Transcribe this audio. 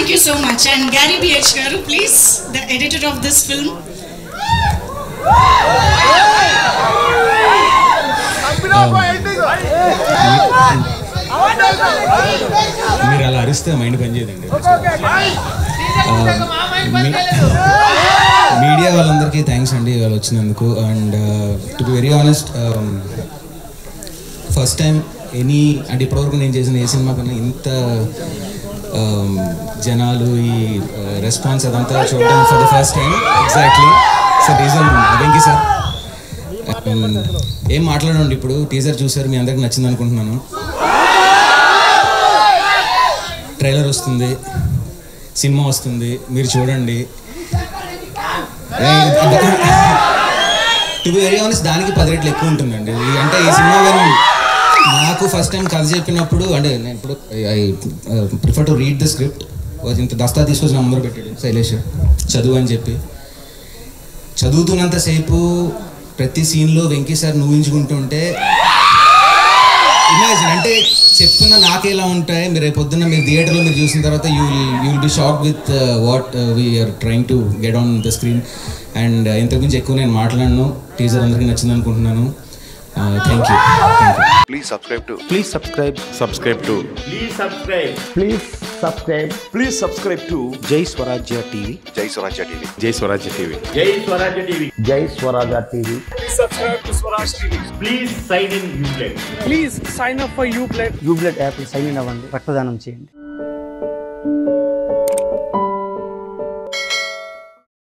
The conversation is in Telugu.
Thank you so much. And Gary B.H. Garu, please, the editor of this film. మీరు అలా అరిస్తే మైండ్ పనిచేయదండి మీడియా వాళ్ళందరికీ థ్యాంక్స్ అండి వాళ్ళు వచ్చినందుకు and to be very honest first time any అంటే ఇప్పటివరకు నేను చేసిన ఏ సినిమా కన్నా ఇంత um, జనాలు ఈ రెస్పాన్స్ అదంతా చూడడం for the first time exactly sir reason Venky sir ఏం మాట్లాడండి ఇప్పుడు టీజర్ చూసారు మీ అందరికి నచ్చింది అనుకుంటున్నాను ట్రైలర్ వస్తుంది సినిమా వస్తుంది మీరు చూడండి టు బి వెరీ ఆనెస్ట్ దానికి పది రెట్లు ఎక్కువ ఉంటుందండి ఈ- అంటే ఈ సినిమా కానీ నాకు ఫస్ట్ టైం కథ చెప్పినప్పుడు అంటే నేను ఇప్పుడు I prefer to read the script ఇంత దస్తా తీసుకొచ్చి నా ముందర పెట్టాడు శైలేష్ చదువు అని చెప్పి చదువుతున్నంతసేపు ప్రతి సీన్లో వెంకీ సార్ ఊహించుకుంటుంటే ఇమాజిన్ అంటే చెప్తున్న నాకు ఎలా ఉంటాయి మీరు రేపు పొద్దున్న మీరు థియేటర్లో మీరు చూసిన తర్వాత you you will be shock with what we are trying to get on the screen and ఇంతకుమించి ఎక్కువ నేను మాట్లాడను టీజర్ అందరికీ నచ్చింది అనుకుంటున్నాను thank you thank you Please subscribe to Please subscribe. Subscribe to Please subscribe. Please subscribe. Please subscribe to Jai Swarajya TV. Jai Swarajya TV. Jai Swarajya TV. Jai Swarajya TV. Jai Swarajya TV. Please sign in Uplay. Please sign up for you plate యూబ్లెట్ యాప్ సైన్ ఇన్ అవ్వండి రక్తదానం చేయండి